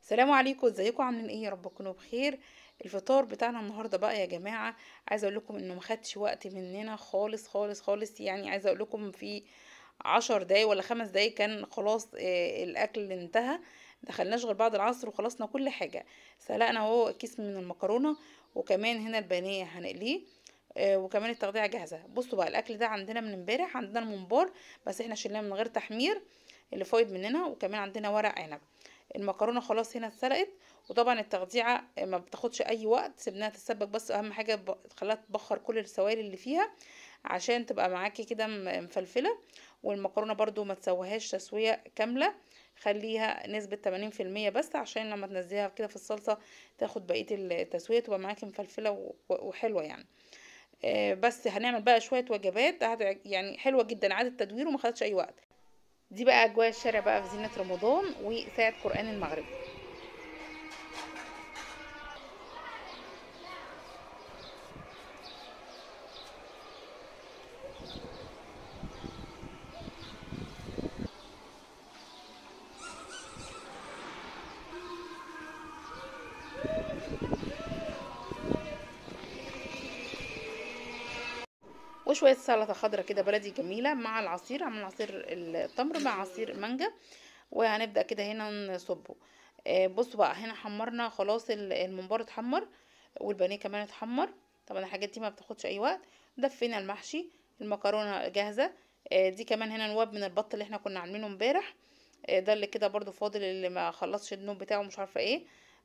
السلام عليكم ازيكم عاملين ايه يا رب تكونوا بخير الفطار بتاعنا النهارده بقى يا جماعه عايزه اقول لكم انه ما خدش وقت مننا خالص خالص خالص يعني عايزه اقول لكم في عشر دقايق ولا خمس دقايق كان خلاص آه الاكل انتهى دخلناش غير بعد العصر وخلصنا كل حاجه سلقنا اهو كيس من المكرونه وكمان هنا البانيه هنقليه آه وكمان التغذيه جاهزه بصوا بقى الاكل ده عندنا من امبارح عندنا الممبار بس احنا شلناه من غير تحمير اللي فايض مننا وكمان عندنا ورق عنب المكرونه خلاص هنا اتسلقت وطبعا التغذية ما بتاخدش اي وقت سيبناها تتسبك بس اهم حاجه تخليها تبخر كل السوائل اللي فيها عشان تبقى معاكي كده مفلفله والمكرونه برضو ما تسويهاش تسويه كامله خليها نسبة 80% بس عشان لما تنزليها كده في الصلصة تاخد بقية التسوية تبقى معاكي مفلفلة وحلوة يعني بس هنعمل بقى شوية وجبات يعني حلوة جدا عادة تدوير وما خدتش اي وقت دي بقى اجواء الشارع بقى في زينة رمضان وساعة قرآن المغرب وشويه سلطه خضراء كده بلدي جميله مع العصير عملنا عصير التمر مع عصير مانجا وهنبدا كده هنا نصبه بصوا بقى هنا حمرنا خلاص الممبار اتحمر والبانيه كمان اتحمر طبعا الحاجات دي ما بتاخدش اي وقت دفينا المحشي المكرونه جاهزه دي كمان هنا نواب من البط اللي احنا كنا عاملينه امبارح ده اللي كده برضو فاضل اللي ما خلصش النوم بتاعه مش عارفه ايه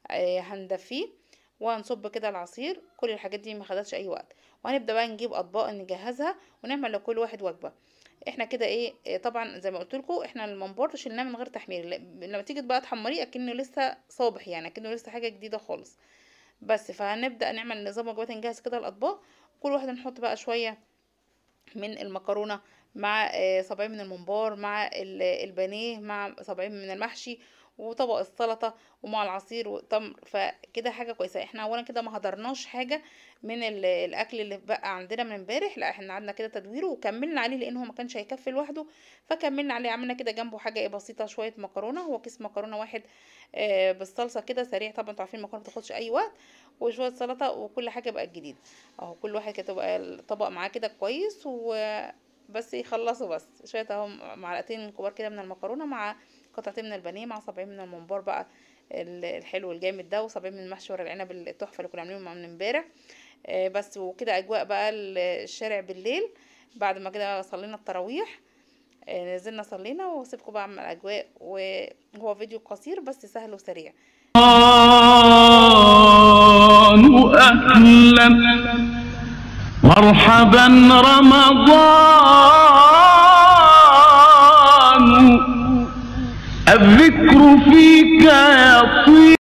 هندفيه وهنصب كده العصير كل الحاجات دي ما خدتش اي وقت وهنبدا بقى نجيب اطباق نجهزها ونعمل لكل واحد وجبه احنا كده ايه طبعا زي ما قلت لكم احنا الممبار شلناه من غير تحمير لما تيجي بقى تحمريه اكنه لسه صابح يعني اكنه لسه حاجه جديده خالص بس فهنبدا نعمل نظام وجبات نجهز كده الاطباق كل واحده نحط بقى شويه من المكرونه مع صبعين من الممبار مع البانيه مع صبعين من المحشي وطبق السلطه ومع العصير وتمر فكده حاجه كويسه احنا اولا كده ما هدرناش حاجه من الاكل اللي بقى عندنا من امبارح لا احنا قعدنا كده تدويره وكملنا عليه لان هو ما كانش هيكفي لوحده فكملنا عليه عملنا كده جنبه حاجه ايه بسيطه شويه مكرونه هو كيس مكرونه واحد آه بالصلصه كده سريع طبعا انتوا عارفين المكرونه ما بتاخدش اي وقت وشويه سلطه وكل حاجه بقت جديده اهو كل واحد كده تبقى الطبق معاه كده كويس وبس يخلصوا بس شويه اهو معلقتين كبار كده من المكرونه مع قطعتين من البانيه مع صبعين من الممبار بقى الحلو الجامد ده وصبعين من المحشي ورق العنب التحفه اللي كنا عاملينه من امبارح بس وكده اجواء بقى الشارع بالليل بعد ما كده صلينا التراويح نزلنا صلينا واسيبكم بقى مع الاجواء وهو فيديو قصير بس سهل وسريع أهلا مرحبا رمضان الذكر فيك يطير